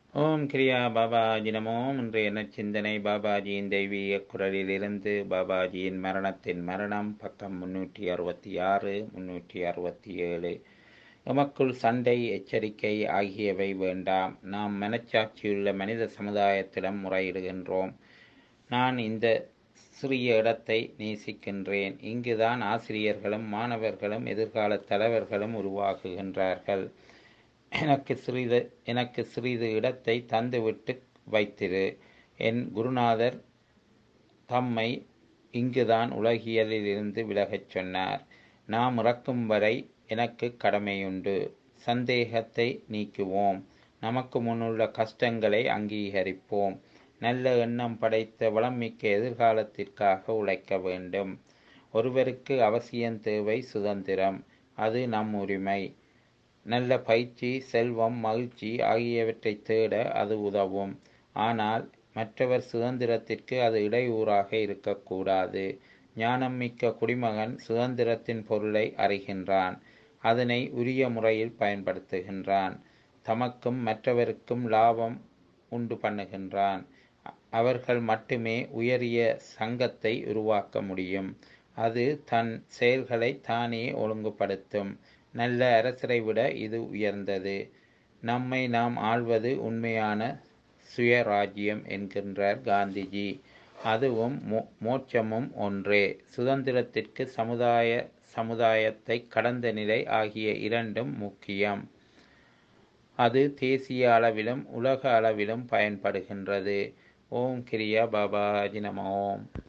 ஓம் கிரியா பாபாஜி நமோ இன்றைய நச்சிந்தனை பாபாஜியின் தெய்வீக குரலிலிருந்து பாபாஜியின் மரணத்தின் மரணம் பக்கம் முன்னூற்றி அறுபத்தி ஆறு முன்னூற்றி அறுபத்தி ஏழு எமக்குள் சண்டை எச்சரிக்கை ஆகியவை வேண்டாம் நாம் மனச்சாட்சியுள்ள மனித சமுதாயத்திடம் முறையிடுகின்றோம் நான் இந்த சிறிய இடத்தை நேசிக்கின்றேன் இங்குதான் ஆசிரியர்களும் மாணவர்களும் எதிர்கால தலைவர்களும் உருவாகுகின்றார்கள் எனக்கு சிறிது எனக்கு சிறிது இடத்தை தந்துவிட்டு வைத்திரு என் குருநாதர் தம்மை இங்குதான் உலகியலிலிருந்து விலகச் சொன்னார் நாம் இறக்கும் வரை எனக்கு கடமையுண்டு சந்தேகத்தை நீக்குவோம் நமக்கு முன்னுள்ள கஷ்டங்களை அங்கீகரிப்போம் நல்ல எண்ணம் படைத்த வளமிக்க எதிர்காலத்திற்காக உழைக்க வேண்டும் ஒருவருக்கு அவசியம் தேவை சுதந்திரம் அது நம் உரிமை நல்ல பயிற்சி செல்வம் மகிழ்ச்சி ஆகியவற்றை தேட அது உதவும் ஆனால் மற்றவர் சுதந்திரத்திற்கு அது இடையூறாக இருக்கக்கூடாது ஞானம் மிக்க குடிமகன் சுதந்திரத்தின் பொருளை அறிகின்றான் அதனை உரிய முறையில் பயன்படுத்துகின்றான் தமக்கும் மற்றவருக்கும் லாபம் உண்டு பண்ணுகின்றான் அவர்கள் மட்டுமே உயரிய சங்கத்தை உருவாக்க முடியும் அது தன் செயல்களை தானே ஒழுங்குபடுத்தும் நல்ல அரசரை விட இது உயர்ந்தது நம்மை நாம் ஆள்வது உண்மையான சுயராஜ்யம் என்கின்றார் காந்திஜி அதுவும் மோ மோட்சமும் ஒன்றே சுதந்திரத்திற்கு சமுதாய சமுதாயத்தை கடந்த நிலை ஆகிய இரண்டும் முக்கியம் அது தேசிய அளவிலும் உலக அளவிலும் பயன்படுகின்றது ஓம் கிரியா பாபாஜி நம ஓம்